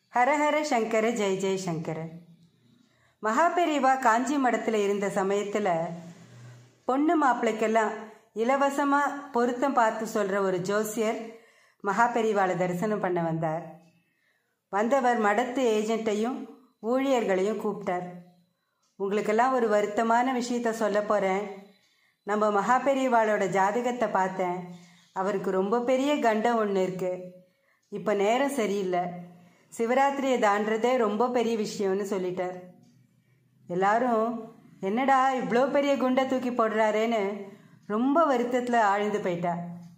ஹரஹர சங்கர ஜெய் ஜெய் சங்கர மகாபெரிவா காஞ்சி மடத்தில் இருந்த சமயத்தில் பொண்ணு மாப்பிள்ளைக்கெல்லாம் இலவசமாக பொருத்தம் பார்த்து சொல்கிற ஒரு ஜோசியர் மகாபெரிவாளை தரிசனம் பண்ண வந்தார் வந்தவர் மடத்து ஏஜென்ட்டையும் ஊழியர்களையும் கூப்பிட்டார் உங்களுக்கெல்லாம் ஒரு வருத்தமான விஷயத்த சொல்ல போகிறேன் நம்ம மகாபெரிவாளோட ஜாதகத்தை பார்த்தேன் அவருக்கு ரொம்ப பெரிய கண்டம் ஒன்று இருக்குது இப்போ நேரம் சரியில்லை சிவராத்திரியை தாண்டதே ரொம்ப பெரிய விஷயம்னு சொல்லிட்டார் எல்லாரும் என்னடா இவ்வளோ பெரிய குண்டை தூக்கி போடுறாரேன்னு ரொம்ப வருத்தத்தில் ஆழ்ந்து போயிட்டா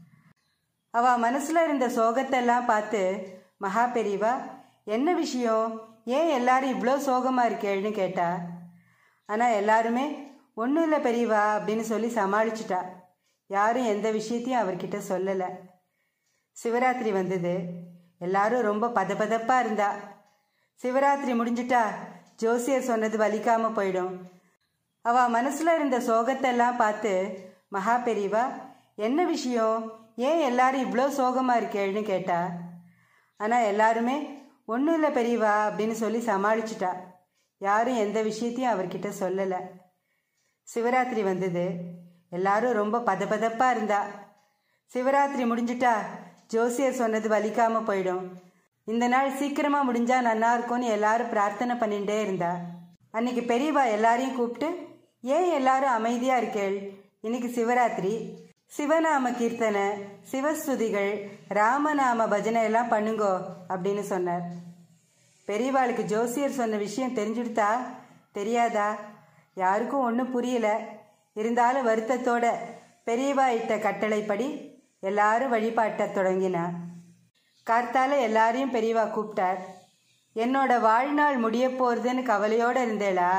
அவ மனசில் இருந்த சோகத்தெல்லாம் பார்த்து மகா பெரியவா என்ன விஷயம் ஏன் எல்லாரும் இவ்வளோ சோகமாக இருக்கேன்னு கேட்டா ஆனால் எல்லாருமே ஒன்றும் இல்லை பெரியவா அப்படின்னு சொல்லி சமாளிச்சிட்டா யாரும் எந்த விஷயத்தையும் அவர்கிட்ட சொல்லலை சிவராத்திரி வந்தது எல்லாரும் ரொம்ப பதபதப்பா இருந்தா சிவராத்திரி முடிஞ்சிட்டா ஜோசியர் சொன்னது வலிக்காம போயிடும் அவ மனசுல இருந்த சோகத்தெல்லாம் பார்த்து மகா பெரியவா என்ன விஷயம் ஏன் எல்லாரும் இவ்வளோ சோகமா இருக்கேன்னு கேட்டா ஆனா எல்லாருமே ஒன்றும் இல்லை பெரியவா அப்படின்னு சொல்லி சமாளிச்சிட்டா யாரும் எந்த விஷயத்தையும் அவர்கிட்ட சொல்லலை சிவராத்திரி வந்தது எல்லாரும் ரொம்ப பதபதப்பா இருந்தா சிவராத்திரி முடிஞ்சிட்டா ஜோசியர் சொன்னது வலிக்காம போயிடும் இந்த நாள் சீக்கிரமா முடிஞ்சா நல்லா இருக்கும்னு எல்லாரும் பிரார்த்தனை பண்ணிட்டே இருந்தா அன்னைக்கு பெரியவா எல்லாரையும் கூப்பிட்டு ஏன் எல்லாரும் அமைதியா இருக்கேள் இன்னைக்கு சிவராத்திரி சிவநாம கீர்த்தனை சிவஸ்துதிகள் ராமநாம பஜனை எல்லாம் பண்ணுங்கோ அப்படின்னு சொன்னார் பெரியவாளுக்கு ஜோசியர் சொன்ன விஷயம் தெரிஞ்சுடுத்தா தெரியாதா யாருக்கும் ஒன்றும் புரியல இருந்தாலும் வருத்தத்தோட பெரியவா இட்ட கட்டளைப்படி எல்லாரும் வழிபாட்ட தொடங்கினா கார்த்தால எல்லாரையும் பெரியவா கூப்பிட்டார் என்னோட வாழ்நாள் முடிய போறதுன்னு கவலையோட இருந்தேளா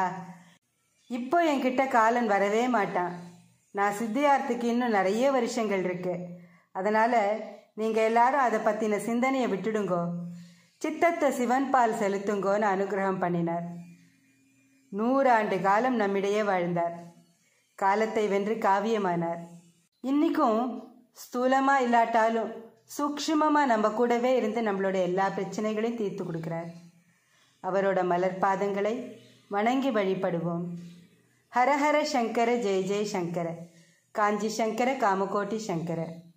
இப்போ என்கிட்ட காலன் வரவே மாட்டான் நான் சித்தியார்த்துக்கு இன்னும் நிறைய வருஷங்கள் இருக்கு அதனால நீங்க எல்லாரும் அதை பத்தின சிந்தனையை விட்டுடுங்கோ சித்தத்தை சிவன் பால் செலுத்துங்கோன்னு அனுகிரகம் பண்ணினார் நூறாண்டு காலம் நம்மிடையே வாழ்ந்தார் காலத்தை வென்று காவியமானார் இன்னைக்கும் ஸ்தூலமா இல்லாட்டாலும் சூக்ஷ்மமா நம்ம கூடவே இருந்து நம்மளோட எல்லா பிரச்சனைகளையும் தீர்த்து கொடுக்கிறார் அவரோட மலர் பாதங்களை வணங்கி வழிபடுவோம் ஹரஹர சங்கர ஜெய ஜெய சங்கர காஞ்சி சங்கர காமகோட்டி சங்கர